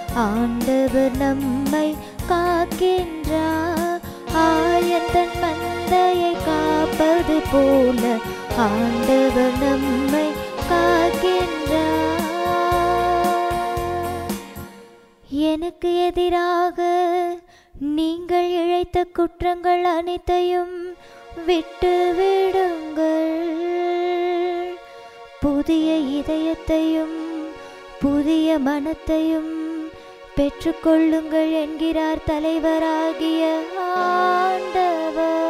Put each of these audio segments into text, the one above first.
ஆண்டவர் நம்மை காக்கின்றார் ஆயன் தன் மந்தையை காப்பது போல ஆண்டவர் நம்மை காக்கின்றார் எனக்கு எதிராக நீங்கள் இழைத்த குற்றங்கள் அனைத்தையும் விட்டு விடுங்கள் புதிய இதயத்தையும் புதிய மனத்தையும் பெற்றுக்கொள்ளுங்கள் என்கிறார் தலைவராகிய ஆண்டவர்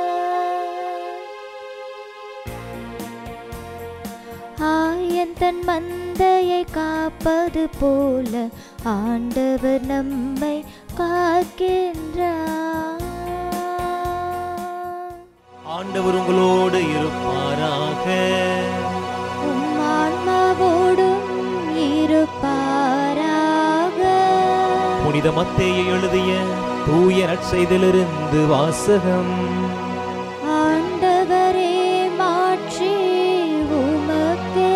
ஆயன் தன் மந்தையை காப்பது போல ஆண்டவர் நம்மை காக்கின்றார் ஆண்டவர் உங்களோடு இருப்பாராக உம் ஆன்மாவோடும் இருப்பாராக புனித மத்தேயு எழுதிய தூய நற்செய்திலிருந்து வாசகம் ஆண்டவரே மாற்றி உமக்கே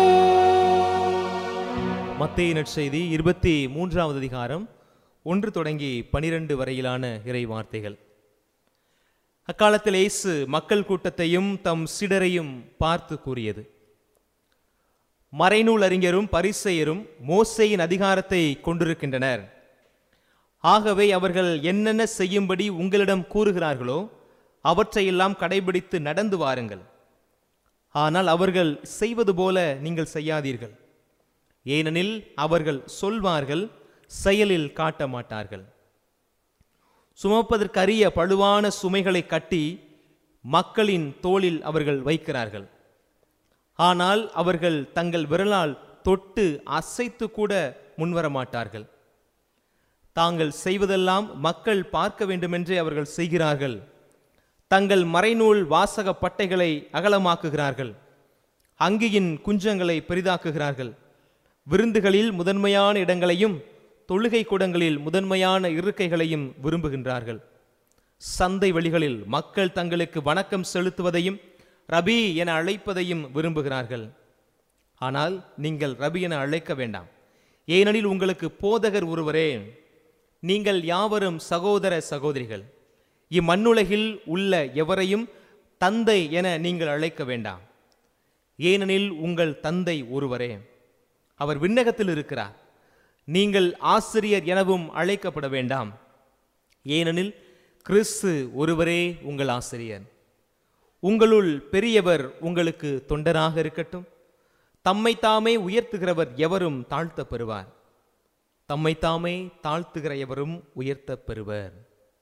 மத்தேயு நற்செய்தி இருபத்தி மூன்றாவது அதிகாரம் ஒன்று தொடங்கி பனிரெண்டு வரையிலான இறை வார்த்தைகள் அக்காலத்தில் இயேசு மக்கள் கூட்டத்தையும் தம் சிடரையும் பார்த்து கூறியது மறைநூல் அறிஞரும் பரிசெயரும் மோசேயின் அதிகாரத்தை கொண்டிருக்கின்றனர் ஆகவே அவர்கள் என்னென்ன செய்யும்படி உங்களிடம் கூறுகிறார்களோ அவற்றையெல்லாம் கடைபிடித்து நடந்து வாருங்கள் ஆனால் அவர்கள் செய்வது போல நீங்கள் செய்யாதீர்கள் ஏனெனில் அவர்கள் சொல்வார்கள் செயலில் காட்ட மாட்டார்கள் சுமப்பதற்கரிய பழுவான சுமைகளை கட்டி மக்களின் தோளில் அவர்கள் வைக்கிறார்கள் ஆனால் அவர்கள் தங்கள் விரலால் தொட்டு அசைத்து கூட முன்வர மாட்டார்கள் தாங்கள் செய்வதெல்லாம் மக்கள் பார்க்க வேண்டுமென்றே அவர்கள் செய்கிறார்கள் தங்கள் மறைநூல் வாசக பட்டைகளை அகலமாக்குகிறார்கள் அங்கியின் குஞ்சங்களை பெரிதாக்குகிறார்கள் விருந்துகளில் முதன்மையான இடங்களையும் தொழுகை கூடங்களில் முதன்மையான இருக்கைகளையும் விரும்புகின்றார்கள் சந்தை வழிகளில் மக்கள் தங்களுக்கு வணக்கம் செலுத்துவதையும் ரபி என அழைப்பதையும் விரும்புகிறார்கள் ஆனால் நீங்கள் ரபி என அழைக்க வேண்டாம் ஏனெனில் உங்களுக்கு போதகர் ஒருவரே நீங்கள் யாவரும் சகோதர சகோதரிகள் இம்மண்ணுலகில் உள்ள எவரையும் தந்தை என நீங்கள் அழைக்க வேண்டாம் ஏனெனில் உங்கள் தந்தை ஒருவரே அவர் விண்ணகத்தில் இருக்கிறார் நீங்கள் ஆசிரியர் எனவும் அழைக்கப்பட வேண்டாம் ஏனெனில் கிறிஸ்து ஒருவரே உங்கள் ஆசிரியர் உங்களுள் பெரியவர் உங்களுக்கு தொண்டராக இருக்கட்டும் தம்மை தாமே உயர்த்துகிறவர் எவரும் தாழ்த்தப் பெறுவார் தம்மை தாமே தாழ்த்துகிற எவரும் உயர்த்தப் பெறுவர்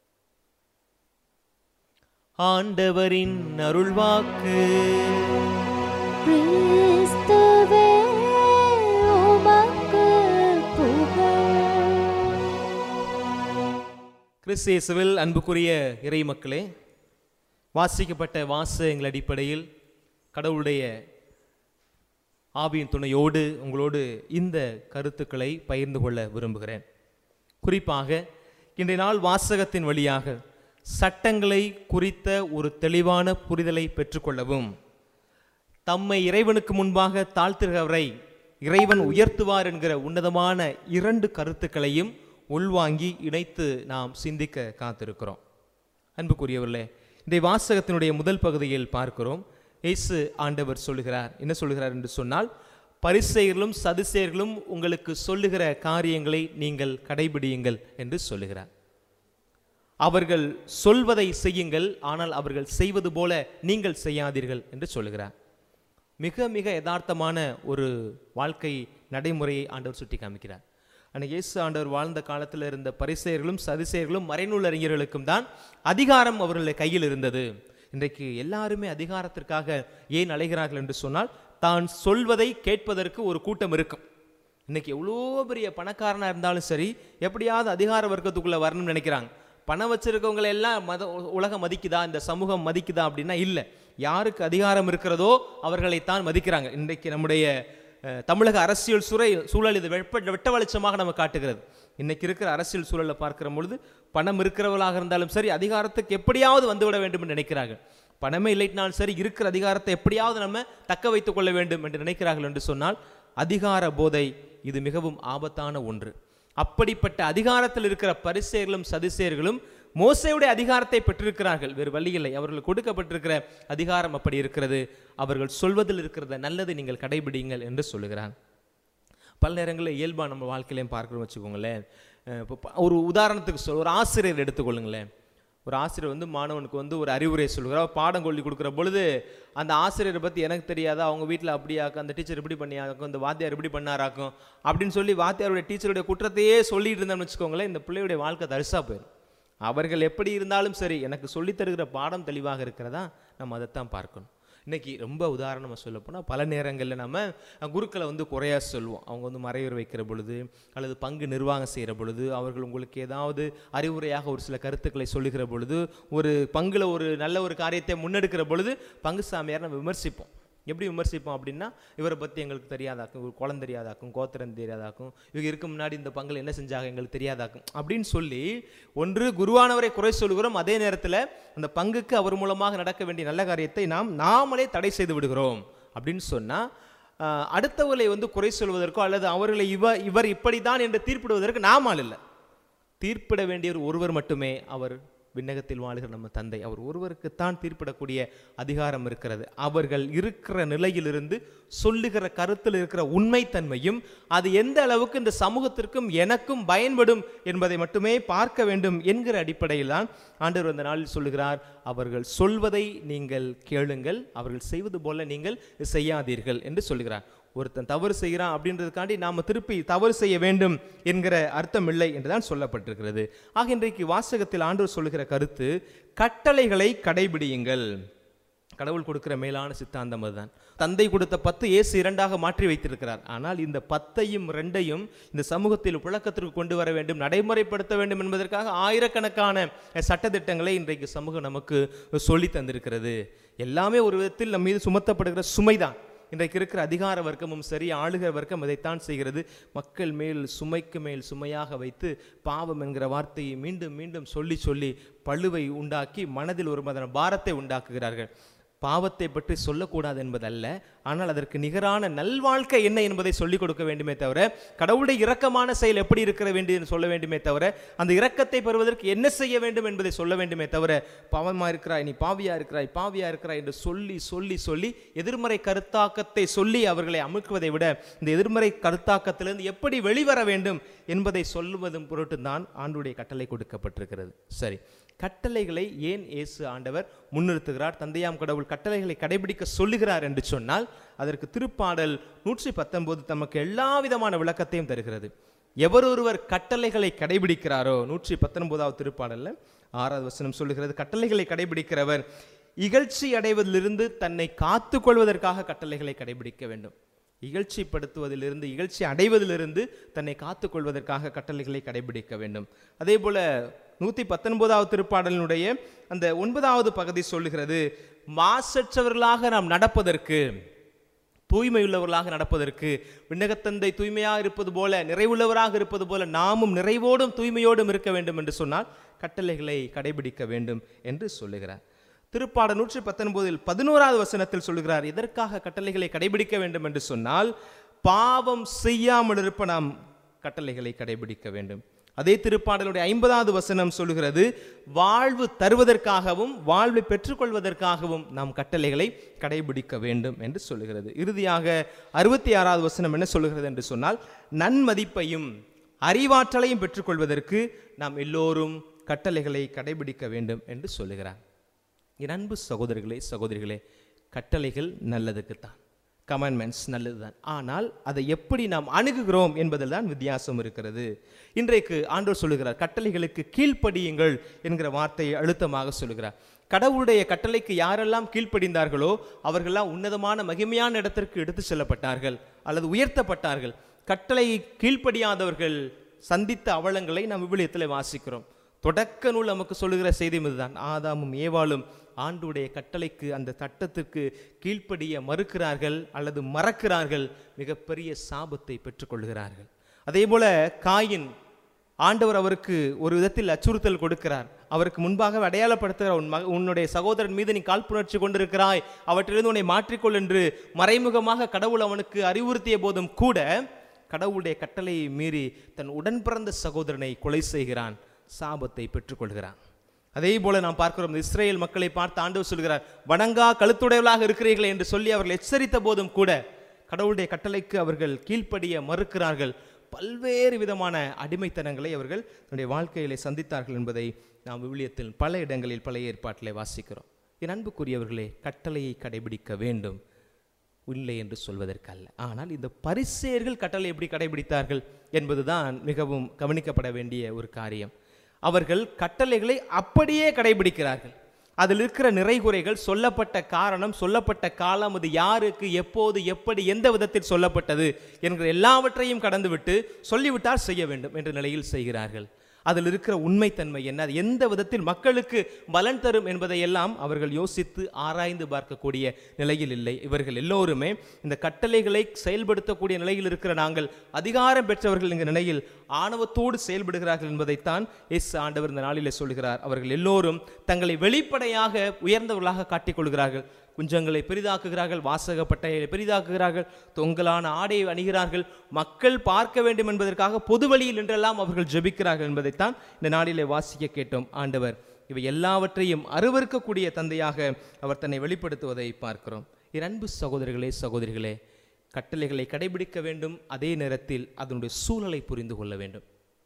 ஆண்டவரின் அருள்வாக்கு கிறிஸ்துவே உமக்கு புகழ் கிறிஸ்தேசுவில் அன்புக்குரிய இறை மக்களே வாசிக்கப்பட்ட வாசகங்கள் அடிப்படையில் கடவுளுடைய ஆவியின் துணையோடு உங்களோடு இந்த கருத்துக்களை பகிர்ந்து கொள்ள விரும்புகிறேன் குறிப்பாக இன்றைய நாள் வாசகத்தின் வழியாக சட்டங்களை குறித்த ஒரு தெளிவான புரிதலை பெற்றுக்கொள்ளவும் தம்மை இறைவனுக்கு முன்பாக தாழ்த்துகிறவரை இறைவன் உயர்த்துவார் என்கிற உன்னதமான இரண்டு கருத்துக்களையும் உள்வாங்கி இணைத்து நாம் சிந்திக்க காத்திருக்கிறோம் அன்புக்குரியவர்களே இந்த வாசகத்தினுடைய முதல் பகுதியில் பார்க்கிறோம் இயேசு ஆண்டவர் சொல்லுகிறார் என்ன சொல்லுகிறார் என்று சொன்னால் பரிசெயர்களும் சதுசேயர்களும் உங்களுக்கு சொல்லுகிற காரியங்களை நீங்கள் கடைபிடியுங்கள் என்று சொல்லுகிறார் அவர்கள் சொல்வதை செய்யுங்கள் ஆனால் அவர்கள் செய்வது போல நீங்கள் செய்யாதீர்கள் என்று சொல்லுகிறார் மிக மிக யதார்த்தமான ஒரு வாழ்க்கை நடைமுறையை ஆண்டவர் சுட்டி காமிக்கிறார் ஆனால் இயேசு ஆண்டவர் வாழ்ந்த காலத்தில் இருந்த பரிசெயர்களும் சதிசெயர்களும் மறைநூல் அறிஞர்களுக்கும் தான் அதிகாரம் அவர்களுடைய கையில் இருந்தது இன்றைக்கு எல்லாருமே அதிகாரத்திற்காக ஏன் அலைகிறார்கள் என்று சொன்னால் தான் சொல்வதை கேட்பதற்கு ஒரு கூட்டம் இருக்கும் இன்னைக்கு எவ்வளோ பெரிய பணக்காரனாக இருந்தாலும் சரி எப்படியாவது அதிகார வர்க்கத்துக்குள்ளே வரணும்னு நினைக்கிறாங்க பணம் வச்சிருக்கவங்களை எல்லாம் மத உலகம் மதிக்குதா இந்த சமூகம் மதிக்குதா அப்படின்னா இல்லை யாருக்கு அதிகாரம் இருக்கிறதோ அவர்களைத்தான் மதிக்கிறாங்க இன்றைக்கு நம்முடைய அஹ், தமிழக அரசியல் சுரை சூழல் இது வெப்ப வெட்ட வெளிச்சமாக நம்ம காட்டுகிறது இன்னைக்கு இருக்கிற அரசியல் சூழலை பார்க்கிற பொழுது பணம் இருக்கிறவர்களாக இருந்தாலும் சரி அதிகாரத்துக்கு எப்படியாவது வந்துவிட வேண்டும் என்று நினைக்கிறார்கள் பணமே இல்லைனாலும் சரி இருக்கிற அதிகாரத்தை எப்படியாவது நம்ம தக்க வைத்துக் கொள்ள வேண்டும் என்று நினைக்கிறார்கள் என்று சொன்னால் அதிகார போதை இது மிகவும் ஆபத்தான ஒன்று அப்படிப்பட்ட அதிகாரத்தில் இருக்கிற பரிசேர்களும் சதுசேர்களும் மோசையுடைய அதிகாரத்தை பெற்றிருக்கிறார்கள் வேறு வழி இல்லை அவர்கள் கொடுக்கப்பட்டிருக்கிற அதிகாரம் அப்படி இருக்கிறது அவர்கள் சொல்வதில் இருக்கிறத நல்லதை நீங்கள் கடைபிடிங்கள் என்று சொல்லுகிறான் பல நேரங்களில் இயல்பாக நம்ம வாழ்க்கையிலையும் பார்க்குறோம் வச்சுக்கோங்களேன் அஹ் இப்போ ப- ஒரு உதாரணத்துக்கு சொல் ஒரு ஆசிரியர் எடுத்துக்கொள்ளுங்களேன் ஒரு ஆசிரியர் வந்து மாணவனுக்கு வந்து ஒரு அறிவுரை சொல்கிறார் பாடம் சொல்லி கொடுக்குற பொழுது அந்த ஆசிரியரை பற்றி எனக்கு தெரியாதா அவங்க வீட்டில் அப்படியாக்கும் அந்த டீச்சர் இப்படி பண்ணியாக்கும் இந்த வாத்தியார் இப்படி பண்ணாராக்கும் அப்படின்னு சொல்லி வாத்தியாருடைய டீச்சருடைய குற்றத்தையே சொல்லிட்டு இருந்தோம்னு வச்சுக்கோங்களேன் இந்த பிள்ளையுடைய வாழ்க்கை தரிசா போயிடும் அவர்கள் எப்படி இருந்தாலும் சரி எனக்கு சொல்லித் தருகிற பாடம் தெளிவாக இருக்கிறதா நம்ம அதைத்தான் பார்க்கணும் இன்னைக்கு ரொம்ப உதாரணமாக சொல்ல போனால் பல நேரங்களில் நம்ம அஹ், குருக்களை வந்து குறையா சொல்லுவோம் அவங்க வந்து மறையூர் வைக்கிற பொழுது அல்லது பங்கு நிர்வாகம் செய்கிற பொழுது அவர்கள் உங்களுக்கு ஏதாவது அறிவுரையாக ஒரு சில கருத்துக்களை சொல்லுகிற பொழுது ஒரு பங்குல ஒரு நல்ல ஒரு காரியத்தை முன்னெடுக்கிற பொழுது பங்கு சாமியார் நம்ம விமர்சிப்போம் எப்படி விமர்சிப்போம் அப்படின்னா இவரை பற்றி எங்களுக்கு தெரியாதாக்கும் ஒரு குளம் தெரியாதாக்கும் கோத்திரம் தெரியாதாக்கும் இவங்க இருக்க முன்னாடி இந்த பங்கில் என்ன செஞ்சாங்க எங்களுக்கு தெரியாதாக்கும் அப்படின்னு சொல்லி ஒன்று குருவானவரை குறை சொல்கிறோம் அதே நேரத்தில் அந்த பங்குக்கு அவர் மூலமாக நடக்க வேண்டிய நல்ல காரியத்தை நாம் நாமளே தடை செய்து விடுகிறோம் அப்படின்னு சொன்னால் அடுத்தவர்களை வந்து குறை சொல்வதற்கோ அல்லது அவர்களை இவ இவர் இப்படித்தான் என்று தீர்ப்பிடுவதற்கு நாம் ஆள் இல்லை தீர்ப்பிட வேண்டியவர் ஒருவர் மட்டுமே அவர் விண்ணகத்தில் வாழுகிற நம்ம தந்தை அவர் ஒருவருக்குத்தான் தீர்ப்பிடக்கூடிய அதிகாரம் இருக்கிறது அவர்கள் இருக்கிற நிலையிலிருந்து சொல்லுகிற கருத்தில் இருக்கிற உண்மைத்தன்மையும் அது எந்த அளவுக்கு இந்த சமூகத்திற்கும் எனக்கும் பயன்படும் என்பதை மட்டுமே பார்க்க வேண்டும் என்கிற அடிப்படையில் தான் ஆண்டவர் அந்த நாளில் சொல்லுகிறார் அவர்கள் சொல்வதை நீங்கள் கேளுங்கள் அவர்கள் செய்வது போல நீங்கள் செய்யாதீர்கள் என்று சொல்லுகிறார் ஒருத்தன் தவறு செய்கிறான் அப்படின்றதுக்காண்டி நாம் திருப்பி தவறு செய்ய வேண்டும் என்கிற அர்த்தம் இல்லை என்றுதான் சொல்லப்பட்டிருக்கிறது ஆக இன்றைக்கு வாசகத்தில் ஆண்டவர் சொல்லுகிற கருத்து கட்டளைகளை கடைபிடியுங்கள் கடவுள் கொடுக்கிற மேலான சித்தாந்தம் அதுதான் தந்தை கொடுத்த பத்து இயேசு இரண்டாக மாற்றி வைத்திருக்கிறார் ஆனால் இந்த பத்தையும் ரெண்டையும் இந்த சமூகத்தில் புழக்கத்திற்கு கொண்டு வர வேண்டும் நடைமுறைப்படுத்த வேண்டும் என்பதற்காக ஆயிரக்கணக்கான சட்டதிட்டங்களை இன்றைக்கு சமூகம் நமக்கு சொல்லி தந்திருக்கிறது எல்லாமே ஒரு விதத்தில் நம் மீது சுமத்தப்படுகிற சுமைதான் இன்றைக்கு இருக்கிற அதிகார வர்க்கமும் சரி ஆளுகிற வர்க்கம் இதைத்தான் செய்கிறது மக்கள் மேல் சுமைக்கு மேல் சுமையாக வைத்து பாவம் என்கிற வார்த்தையை மீண்டும் மீண்டும் சொல்லி சொல்லி பழுவை உண்டாக்கி மனதில் ஒரு மதன பாரத்தை உண்டாக்குகிறார்கள் பாவத்தை பற்றி சொல்லக்கூடாது என்பதல்ல ஆனால் அதற்கு நிகரான நல்வாழ்க்கை என்ன என்பதை சொல்லிக் கொடுக்க வேண்டுமே தவிர கடவுளுடைய இரக்கமான செயல் எப்படி இருக்க வேண்டியது சொல்ல வேண்டுமே தவிர அந்த இரக்கத்தை பெறுவதற்கு என்ன செய்ய வேண்டும் என்பதை சொல்ல வேண்டுமே தவிர பாவமா இருக்கிறாய் நீ பாவியா இருக்கிறாய் பாவியா இருக்கிறாய் என்று சொல்லி சொல்லி சொல்லி எதிர்மறை கருத்தாக்கத்தை சொல்லி அவர்களை அமுக்குவதை விட இந்த எதிர்மறை கருத்தாக்கத்திலிருந்து எப்படி வெளிவர வேண்டும் என்பதை சொல்லுவதும் பொருட்டு தான் ஆண்டுடைய கட்டளை கொடுக்கப்பட்டிருக்கிறது சரி கட்டளைகளை ஏன் இயேசு ஆண்டவர் முன்னிறுத்துகிறார் தந்தையாம் கடவுள் கட்டளைகளை கடைபிடிக்க சொல்லுகிறார் என்று சொன்னால் அதற்கு திருப்பாடல் நூற்றி பத்தொன்பது தமக்கு எல்லா விதமான விளக்கத்தையும் தருகிறது எவரொருவர் கட்டளைகளை கடைபிடிக்கிறாரோ நூற்றி பத்தொன்பதாவது திருப்பாடல்ல ஆறாவது வசனம் சொல்லுகிறது கட்டளைகளை கடைபிடிக்கிறவர் இகழ்ச்சி அடைவதிலிருந்து தன்னை காத்துக் கொள்வதற்காக கட்டளைகளை கடைபிடிக்க வேண்டும் இகழ்ச்சிப்படுத்துவதிலிருந்து இகழ்ச்சி அடைவதிலிருந்து தன்னை காத்துக்கொள்வதற்காக கட்டளைகளை கடைபிடிக்க வேண்டும் அதே போல நூற்றி பத்தொன்பதாவது திருப்பாடலினுடைய அந்த ஒன்பதாவது பகுதி சொல்லுகிறது மாசற்றவர்களாக நாம் நடப்பதற்கு தூய்மையுள்ளவர்களாக நடப்பதற்கு விண்ணகத்தந்தை தூய்மையாக இருப்பது போல நிறைவுள்ளவராக இருப்பது போல நாமும் நிறைவோடும் தூய்மையோடும் இருக்க வேண்டும் என்று சொன்னால் கட்டளைகளை கடைபிடிக்க வேண்டும் என்று சொல்லுகிறார் திருப்பாட நூற்றி பத்தொன்பதில் பதினோராவது வசனத்தில் சொல்லுகிறார் எதற்காக கட்டளைகளை கடைபிடிக்க வேண்டும் என்று சொன்னால் பாவம் செய்யாமல் இருப்ப நாம் கட்டளைகளை கடைபிடிக்க வேண்டும் அதே திருப்பாடலுடைய ஐம்பதாவது வசனம் சொல்லுகிறது வாழ்வு தருவதற்காகவும் வாழ்வை பெற்றுக்கொள்வதற்காகவும் நாம் கட்டளைகளை கடைபிடிக்க வேண்டும் என்று சொல்லுகிறது இறுதியாக அறுபத்தி ஆறாவது வசனம் என்ன சொல்லுகிறது என்று சொன்னால் நன்மதிப்பையும் அறிவாற்றலையும் பெற்றுக்கொள்வதற்கு நாம் எல்லோரும் கட்டளைகளை கடைபிடிக்க வேண்டும் என்று சொல்லுகிறார் என் அன்பு சகோதரர்களே சகோதரிகளே கட்டளைகள் நல்லதுக்குத்தான் கமெண்ட்மெண்ட்ஸ் நல்லதுதான் ஆனால் அதை எப்படி நாம் அணுகுகிறோம் என்பதில் தான் வித்தியாசம் இருக்கிறது இன்றைக்கு ஆண்டோர் சொல்லுகிறார் கட்டளைகளுக்கு கீழ்ப்படியுங்கள் என்கிற வார்த்தையை அழுத்தமாக சொல்லுகிறார் கடவுளுடைய கட்டளைக்கு யாரெல்லாம் கீழ்ப்படிந்தார்களோ அவர்களெல்லாம் உன்னதமான மகிமையான இடத்திற்கு எடுத்து செல்லப்பட்டார்கள் அல்லது உயர்த்தப்பட்டார்கள் கட்டளை கீழ்ப்படியாதவர்கள் சந்தித்த அவலங்களை நாம் விவிலியத்தில் வாசிக்கிறோம் தொடக்க நூல் நமக்கு சொல்லுகிற செய்தி இதுதான் ஆதாமும் ஏவாளும் ஆண்டுடைய கட்டளைக்கு அந்த சட்டத்திற்கு கீழ்ப்படிய மறுக்கிறார்கள் அல்லது மறக்கிறார்கள் மிகப்பெரிய சாபத்தை பெற்றுக்கொள்கிறார்கள் அதே போல காயின் ஆண்டவர் அவருக்கு ஒரு விதத்தில் அச்சுறுத்தல் கொடுக்கிறார் அவருக்கு முன்பாக அடையாளப்படுத்துகிறார் உன் மக உன்னுடைய சகோதரன் மீது நீ காழ்ப்புணர்ச்சி கொண்டிருக்கிறாய் அவற்றிலிருந்து உன்னை மாற்றிக்கொள் என்று மறைமுகமாக கடவுள் அவனுக்கு அறிவுறுத்திய போதும் கூட கடவுளுடைய கட்டளையை மீறி தன் உடன் பிறந்த சகோதரனை கொலை செய்கிறான் சாபத்தை பெற்றுக்கொள்கிறான் அதே போல நாம் பார்க்கிறோம் இந்த இஸ்ரேல் மக்களை பார்த்து ஆண்டவர் சொல்கிறார் வணங்கா கழுத்துடையவளாக இருக்கிறீர்களே என்று சொல்லி அவர்கள் எச்சரித்த போதும் கூட கடவுளுடைய கட்டளைக்கு அவர்கள் கீழ்ப்படிய மறுக்கிறார்கள் பல்வேறு விதமான அடிமைத்தனங்களை அவர்கள் தன்னுடைய வாழ்க்கையிலே சந்தித்தார்கள் என்பதை நாம் விவிலியத்தில் பல இடங்களில் பழைய ஏற்பாட்டிலே வாசிக்கிறோம் என் அன்புக்குரியவர்களே கட்டளையை கடைபிடிக்க வேண்டும் இல்லை என்று சொல்வதற்கல்ல ஆனால் இந்த பரிசேயர்கள் கட்டளை எப்படி கடைபிடித்தார்கள் என்பதுதான் மிகவும் கவனிக்கப்பட வேண்டிய ஒரு காரியம் அவர்கள் கட்டளைகளை அப்படியே கடைபிடிக்கிறார்கள் அதில் இருக்கிற நிறைகுறைகள் சொல்லப்பட்ட காரணம் சொல்லப்பட்ட காலம் அது யாருக்கு எப்போது எப்படி எந்த விதத்தில் சொல்லப்பட்டது என்கிற எல்லாவற்றையும் கடந்துவிட்டு சொல்லிவிட்டால் செய்ய வேண்டும் என்ற நிலையில் செய்கிறார்கள் அதில் இருக்கிற உண்மைத்தன்மை என்ன அது எந்த விதத்தில் மக்களுக்கு பலன் தரும் என்பதை எல்லாம் அவர்கள் யோசித்து ஆராய்ந்து பார்க்கக்கூடிய நிலையில் இல்லை இவர்கள் எல்லோருமே இந்த கட்டளைகளை செயல்படுத்தக்கூடிய நிலையில் இருக்கிற நாங்கள் அதிகாரம் பெற்றவர்கள் என்கிற நிலையில் ஆணவத்தோடு செயல்படுகிறார்கள் என்பதைத்தான் எஸ் ஆண்டவர் இந்த நாளிலே சொல்கிறார் அவர்கள் எல்லோரும் தங்களை வெளிப்படையாக உயர்ந்தவர்களாக காட்டிக்கொள்கிறார்கள் குஞ்சங்களை பெரிதாக்குகிறார்கள் வாசக பட்டையை பெரிதாக்குகிறார்கள் தொங்கலான ஆடையை அணிகிறார்கள் மக்கள் பார்க்க வேண்டும் என்பதற்காக பொது வழியில் என்றெல்லாம் அவர்கள் ஜெபிக்கிறார்கள் என்பதைத்தான் இந்த நாளிலே வாசிக்க கேட்டோம் ஆண்டவர் இவை எல்லாவற்றையும் அருவருக்கக்கூடிய தந்தையாக அவர் தன்னை வெளிப்படுத்துவதை பார்க்கிறோம் என் அன்பு சகோதரர்களே சகோதரிகளே கட்டளைகளை கடைபிடிக்க வேண்டும் அதே நேரத்தில் அதனுடைய சூழலை புரிந்து கொள்ள வேண்டும்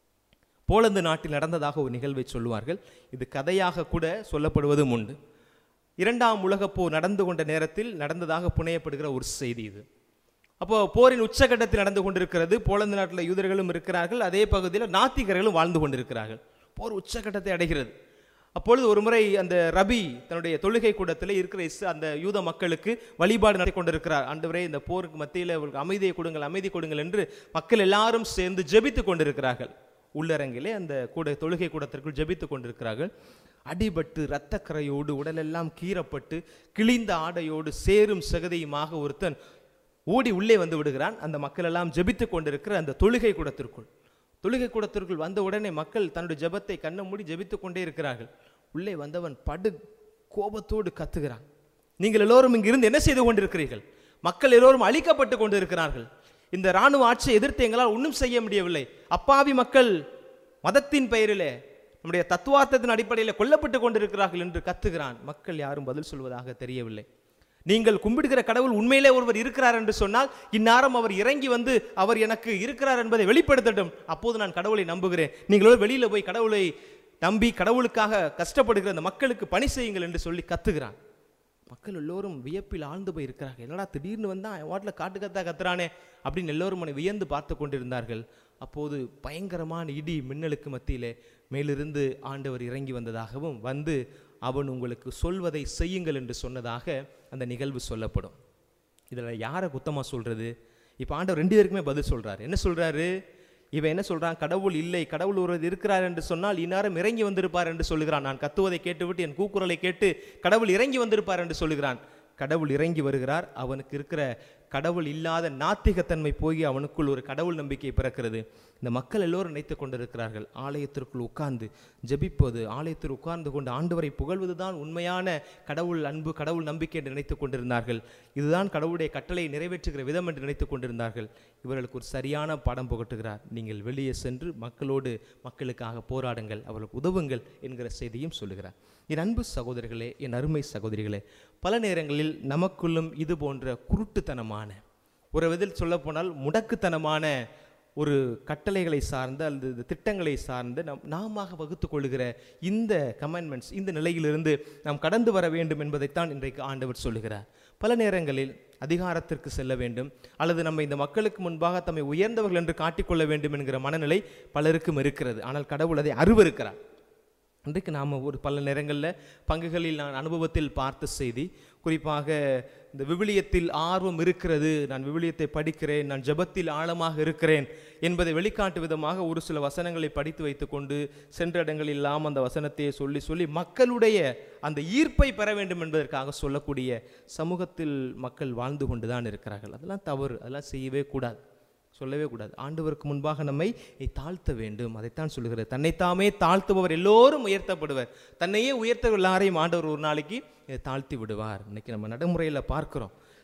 போலந்து நாட்டில் நடந்ததாக ஒரு நிகழ்வை சொல்லுவார்கள் இது கதையாக கூட சொல்லப்படுவதும் உண்டு இரண்டாம் உலகப் போர் நடந்து கொண்ட நேரத்தில் நடந்ததாக புனையப்படுகிற ஒரு செய்தி இது அப்போ போரின் உச்சகட்டத்தில் நடந்து கொண்டிருக்கிறது போலந்து நாட்டில் யூதர்களும் இருக்கிறார்கள் அதே பகுதியில் நாத்திகர்களும் வாழ்ந்து கொண்டிருக்கிறார்கள் போர் உச்சகட்டத்தை அடைகிறது அப்பொழுது ஒரு முறை அந்த ரபி தன்னுடைய தொழுகை கூடத்தில் இருக்கிற இஸ் அந்த யூத மக்களுக்கு வழிபாடு நடத்தி கொண்டிருக்கிறார் ஆண்டவரே இந்த போருக்கு மத்தியில் அவர்களுக்கு அமைதியை கொடுங்கள் அமைதி கொடுங்கள் என்று மக்கள் எல்லாரும் சேர்ந்து ஜெபித்து கொண்டிருக்கிறார்கள் உள்ளரங்கிலே அந்த கூட தொழுகை கூடத்திற்குள் ஜெபித்து கொண்டிருக்கிறார்கள் அடிபட்டு இரத்தக்கரையோடு உடலெல்லாம் கீறப்பட்டு கிழிந்த ஆடையோடு சேரும் சகதியுமாக ஒருத்தன் ஓடி உள்ளே வந்து விடுகிறான் அந்த மக்கள் எல்லாம் ஜெபித்து கொண்டிருக்கிற அந்த தொழுகை கூடத்திற்குள் தொழுகை கூடத்திற்குள் வந்த உடனே மக்கள் தன்னுடைய ஜெபத்தை கண்ணை மூடி ஜெபித்து கொண்டே இருக்கிறார்கள் உள்ளே வந்தவன் படு கோபத்தோடு கத்துகிறான் நீங்கள் எல்லோரும் இங்கிருந்து என்ன செய்து கொண்டிருக்கிறீர்கள் மக்கள் எல்லோரும் அழிக்கப்பட்டு கொண்டிருக்கிறார்கள் இந்த இராணுவ ஆட்சியை எதிர்த்து எங்களால் ஒன்றும் செய்ய முடியவில்லை அப்பாவி மக்கள் மதத்தின் பெயரிலே நம்முடைய தத்துவார்த்தத்தின் அடிப்படையில் கொல்லப்பட்டு கொண்டிருக்கிறார்கள் என்று கத்துகிறான் மக்கள் யாரும் பதில் சொல்வதாக தெரியவில்லை நீங்கள் கும்பிடுகிற கடவுள் உண்மையிலே ஒருவர் இருக்கிறார் என்று சொன்னால் இந்நேரம் அவர் இறங்கி வந்து அவர் எனக்கு இருக்கிறார் என்பதை வெளிப்படுத்தட்டும் அப்போது நான் கடவுளை நம்புகிறேன் நீங்கள் வெளியில போய் கடவுளை நம்பி கடவுளுக்காக கஷ்டப்படுகிற அந்த மக்களுக்கு பணி செய்யுங்கள் என்று சொல்லி கத்துகிறான் மக்கள் எல்லோரும் வியப்பில் ஆழ்ந்து போய் இருக்கிறார்கள் என்னடா திடீர்னு வந்தா என் வாட்டில் காட்டு கத்தா கத்துறானே அப்படின்னு எல்லோரும் அவனை வியந்து பார்த்து கொண்டிருந்தார்கள் அப்போது பயங்கரமான இடி மின்னலுக்கு மத்தியிலே மேலிருந்து ஆண்டவர் இறங்கி வந்ததாகவும் வந்து அவன் உங்களுக்கு சொல்வதை செய்யுங்கள் என்று சொன்னதாக அந்த நிகழ்வு சொல்லப்படும் இதில் யாரை குத்தமாக சொல்றது இப்போ ஆண்டவர் ரெண்டு பேருக்குமே பதில் சொல்றாரு என்ன சொல்றாரு இவன் என்ன சொல்றான் கடவுள் இல்லை கடவுள் ஒருவர் இருக்கிறார் என்று சொன்னால் இந்நேரம் இறங்கி வந்திருப்பார் என்று சொல்லுகிறான் நான் கத்துவதை கேட்டுவிட்டு என் கூக்குரலை கேட்டு கடவுள் இறங்கி வந்திருப்பார் என்று சொல்லுகிறான் கடவுள் இறங்கி வருகிறார் அவனுக்கு இருக்கிற கடவுள் இல்லாத நாத்திகத்தன்மை போய் அவனுக்குள் ஒரு கடவுள் நம்பிக்கை பிறக்கிறது இந்த மக்கள் எல்லோரும் நினைத்து கொண்டிருக்கிறார்கள் ஆலயத்திற்குள் உட்கார்ந்து ஜெபிப்பது ஆலயத்தில் உட்கார்ந்து கொண்டு ஆண்டவரை புகழ்வதுதான் உண்மையான கடவுள் அன்பு கடவுள் நம்பிக்கை என்று நினைத்து கொண்டிருந்தார்கள் இதுதான் கடவுளுடைய கட்டளை நிறைவேற்றுகிற விதம் என்று நினைத்து கொண்டிருந்தார்கள் இவர்களுக்கு ஒரு சரியான பாடம் புகட்டுகிறார் நீங்கள் வெளியே சென்று மக்களோடு மக்களுக்காக போராடுங்கள் அவர்களுக்கு உதவுங்கள் என்கிற செய்தியும் சொல்லுகிறார் என் அன்பு சகோதரர்களே என் அருமை சகோதரிகளே பல நேரங்களில் நமக்குள்ளும் இது போன்ற குருட்டுத்தனமான ஒரு விதத்தில் சொல்லப்போனால் முடக்குத்தனமான ஒரு கட்டளைகளை சார்ந்த அல்லது திட்டங்களை சார்ந்து நம் நாம வகுத்து கொள்ளுகிற இந்த கமெண்ட்மெண்ட்ஸ் இந்த நிலையிலிருந்து நாம் கடந்து வர வேண்டும் என்பதைத்தான் இன்றைக்கு ஆண்டவர் சொல்லுகிறார் பல நேரங்களில் அதிகாரத்திற்கு செல்ல வேண்டும் அல்லது நம்ம இந்த மக்களுக்கு முன்பாக தம்மை உயர்ந்தவர்கள் என்று காட்டிக்கொள்ள வேண்டும் என்கிற மனநிலை பலருக்கும் இருக்கிறது ஆனால் கடவுள் அதை அருவருக்கிறார் இன்றைக்கு நாம் ஒரு பல நேரங்களில் பங்குகளில் நான் அனுபவத்தில் பார்த்த செய்தி குறிப்பாக இந்த விவிலியத்தில் ஆர்வம் இருக்கிறது நான் விவிலியத்தை படிக்கிறேன் நான் ஜெபத்தில் ஆழமாக இருக்கிறேன் என்பதை வெளிக்காட்டு விதமாக ஒரு சில வசனங்களை படித்து வைத்துக்கொண்டு சென்ற இடங்களில் எல்லாம் அந்த வசனத்தை சொல்லி சொல்லி மக்களுடைய அந்த ஈர்ப்பை பெற வேண்டும் என்பதற்காக சொல்லக்கூடிய சமூகத்தில் மக்கள் வாழ்ந்து கொண்டு தான் இருக்கிறார்கள் அதெல்லாம் தவறு அதெல்லாம் செய்யவே கூடாது சொல்லவே கூடாது ஆண்டவருக்கு முன்பாக நம்மை தாழ்த்த வேண்டும் அதைத்தான் சொல்லுகிறது தன்னைத்தாமே தாழ்த்துபவர் எல்லோரும் உயர்த்தப்படுவர் தன்னையே உயர்த்த எல்லாரையும் ஆண்டவர் ஒரு நாளைக்கு தாழ்த்தி விடுவார் இன்னைக்கு நம்ம நடைமுறையில் பார்க்கிறோம்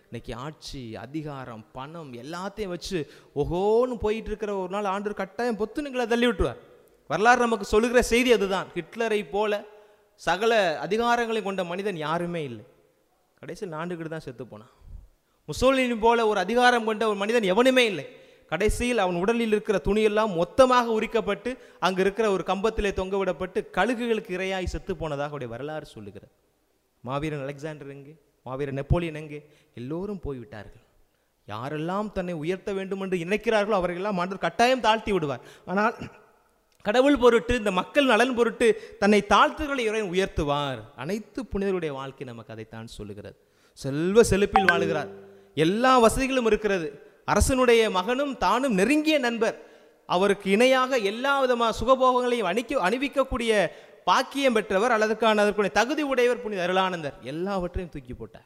இன்னைக்கு ஆட்சி அதிகாரம் பணம் எல்லாத்தையும் வச்சு ஓஹோன்னு போயிட்டு இருக்கிற ஒரு நாள் ஆண்டு கட்டாயம் பொத்துனுங்களை தள்ளி விட்டுருவார் வரலாறு நமக்கு சொல்லுகிற செய்தி அதுதான் ஹிட்லரை போல சகல அதிகாரங்களை கொண்ட மனிதன் யாருமே இல்லை கடைசியில் நாண்டுக்கிட்டு தான் செத்து போனான் முசோலினி போல ஒரு அதிகாரம் கொண்ட ஒரு மனிதன் எவனுமே இல்லை கடைசியில் அவன் உடலில் இருக்கிற துணியெல்லாம் மொத்தமாக உரிக்கப்பட்டு அங்கு இருக்கிற ஒரு கம்பத்திலே தொங்க விடப்பட்டு கழுகுகளுக்கு இரையாய் செத்து போனதாக அவருடைய வரலாறு சொல்லுகிறது மாவீரன் அலெக்சாண்டர் எங்கே மாவீரன் நெப்போலியன் எங்கே எல்லோரும் போய்விட்டார்கள் யாரெல்லாம் தன்னை உயர்த்த வேண்டும் என்று நினைக்கிறார்களோ அவர்களெல்லாம் ஆண்டவர் கட்டாயம் தாழ்த்தி விடுவார் ஆனால் கடவுள் பொருட்டு இந்த மக்கள் நலன் பொருட்டு தன்னை தாழ்த்துகளை இறைவன் உயர்த்துவார் அனைத்து புனிதருடைய வாழ்க்கை நமக்கு அதைத்தான் சொல்லுகிறது செல்வ செழிப்பில் வாழுகிறார் எல்லா வசதிகளும் இருக்கிறது அரசனுடைய மகனும் தானும் நெருங்கிய நண்பர் அவருக்கு இணையாக எல்லா விதமான சுகபோகங்களையும் அணிக்க அணிவிக்கக்கூடிய பாக்கியம் பெற்றவர் அல்லதுக்கான அதற்குரிய தகுதி உடையவர் புனித அருளானந்தர் எல்லாவற்றையும் தூக்கி போட்டார்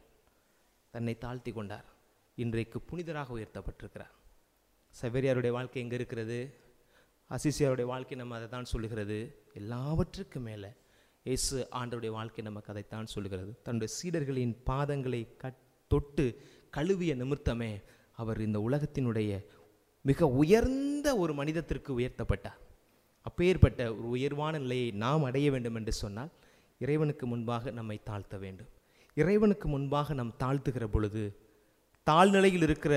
தன்னை தாழ்த்தி கொண்டார் இன்றைக்கு புனிதராக உயர்த்தப்பட்டிருக்கிறார் சவேரியாருடைய வாழ்க்கை எங்கே இருக்கிறது அசிசியாருடைய வாழ்க்கை நம்ம அதை தான் சொல்லுகிறது எல்லாவற்றுக்கும் மேலே இயேசு ஆண்டவருடைய வாழ்க்கை நமக்கு அதைத்தான் சொல்லுகிறது தன்னுடைய சீடர்களின் பாதங்களை கட் தொட்டு கழுவிய நிமித்தமே அவர் இந்த உலகத்தினுடைய மிக உயர்ந்த ஒரு மனிதத்திற்கு உயர்த்தப்பட்டார் அப்பேற்பட்ட ஒரு உயர்வான நிலையை நாம் அடைய வேண்டும் என்று சொன்னால் இறைவனுக்கு முன்பாக நம்மை தாழ்த்த வேண்டும் இறைவனுக்கு முன்பாக நாம் தாழ்த்துகிற பொழுது தாழ்நிலையில் இருக்கிற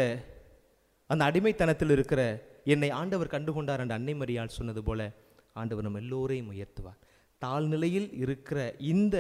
அந்த அடிமைத்தனத்தில் இருக்கிற என்னை ஆண்டவர் கண்டுகொண்டார் என்ற அன்னை மரியாள் சொன்னது போல ஆண்டவர் நம்ம எல்லோரையும் உயர்த்துவார் தாழ்நிலையில் இருக்கிற இந்த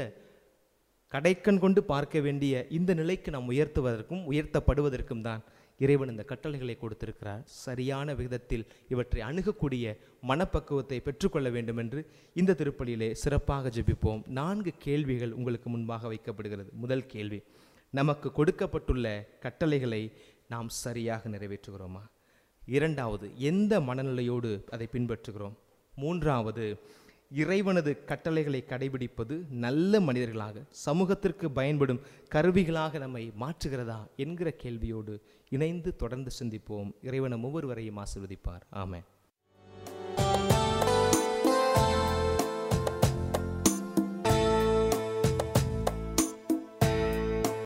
கடைக்கண் கொண்டு பார்க்க வேண்டிய இந்த நிலைக்கு நாம் உயர்த்துவதற்கும் உயர்த்தப்படுவதற்கும் தான் இறைவன் இந்த கட்டளைகளை கொடுத்திருக்கிறார் சரியான விதத்தில் இவற்றை அணுகக்கூடிய மனப்பக்குவத்தை பெற்றுக்கொள்ள வேண்டும் என்று இந்த திருப்பலியிலே சிறப்பாக ஜெபிப்போம் நான்கு கேள்விகள் உங்களுக்கு முன்பாக வைக்கப்படுகிறது முதல் கேள்வி நமக்கு கொடுக்கப்பட்டுள்ள கட்டளைகளை நாம் சரியாக நிறைவேற்றுகிறோமா இரண்டாவது எந்த மனநிலையோடு அதை பின்பற்றுகிறோம் மூன்றாவது இறைவனது கட்டளைகளை கடைபிடிப்பது நல்ல மனிதர்களாக சமூகத்திற்கு பயன்படும் கருவிகளாக நம்மை மாற்றுகிறதா என்கிற கேள்வியோடு இணைந்து தொடர்ந்து சிந்திப்போம் இறைவனம் ஒவ்வொருவரையும் ஆசிர்வதிப்பார் ஆமென்